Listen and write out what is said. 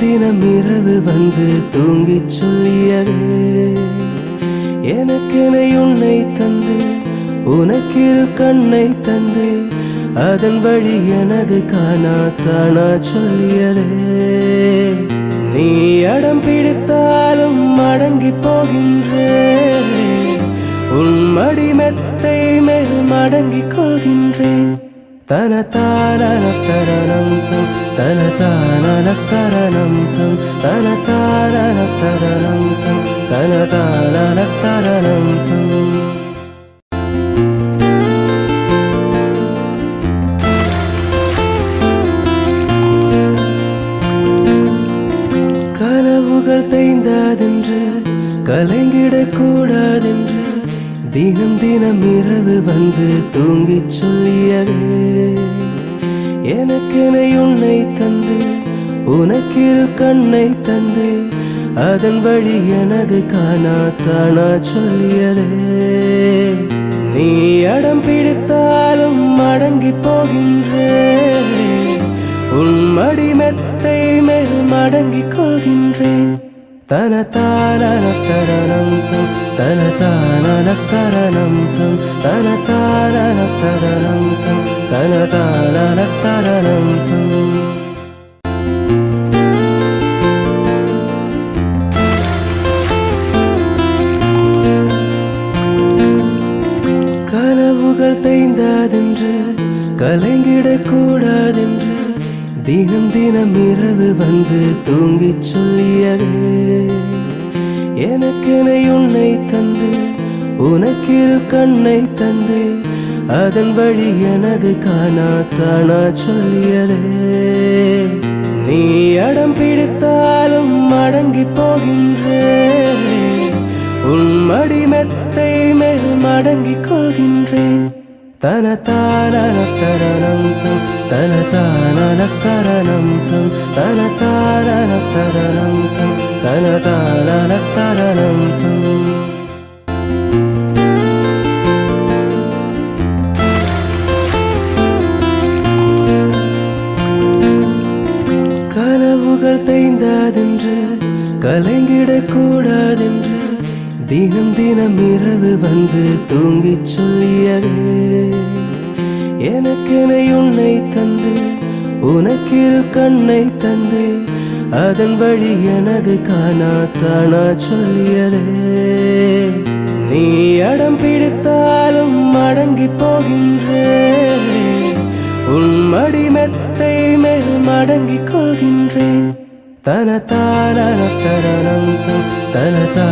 தினம் இரவு வந்து தூங்கிச் சொல்லியதே எனக்கென உன்னை தந்து உனக்கிரு கண்ணை தந்து அதன் வழி எனது காணா காணா சொல்லியதே நீ அடம் பிடித்தாலும் அடங்கி போகின்றேன் உன் மடி மெத்தை மேல் மடங்கிக் கொள்கின்றேன் தன தானன தரணம் தம் தன தானன தரணம் தம் தன தானன தரணம் தம் தன தானன தரணம் தம் கனவுகள் தேய்ந்தாதென்று கலைங்கிடக் கூடாதென்று தினம் தினம் இரவு வந்து தூங்கிச் சொல்லியதே எனக்கென உன்னை தந்து உனக்கிரு கண்ணை தந்து அதன் வழி எனது காணா காணா சொல்லியதே நீ அடம் பிடித்தாலும் அடங்கி போகின்றேன் உன் மடி மெத்தை மேல் மடங்கிக் கொள்கின்றேன் தன தானன தரணம் தம் தன தானன தரணம் தம் தன தானன தரணம் தம் தன தானன தரணம் தம் கனவுகள் தேய்ந்தாதென்று கலைங்கிடக் கூடாதென்று தினம் தினம் இரவு வந்து தூங்கிச் சொல்லியதே எனக்கென உன்னை தந்து உனக்கிரு கண்ணை தந்து அதன் வழி எனது காணா காணா சொல்லியதே நீ அடம் பிடித்தாலும் அடங்கி போகின்றேன் உன் மடி மெத்தை மேல் மடங்கிக் கொள்கின்றேன் தன தானன தரணம் தம் தன தானன தரணம் தம் தன தானன தரணம் தம் தன தானன தரணம் தம் கனவுகள் தேய்ந்தாதென்று கலைங்கிடக் கூடாதென்று தினம் தினம் இரவு வந்து தூங்கிச் சொல்லியதே எனக்கென உன்னை தந்து உனக்கிரு கண்ணை தந்து அதன் வழி எனது காணா காணா சொல்லியதே நீ அடம் பிடித்தாலும் அடங்கி போகின்றேன் உன் மடி மெத்தை மேல் மடங்கிக் கொள்கின்றேன் தன தானன தரணம் தம் தன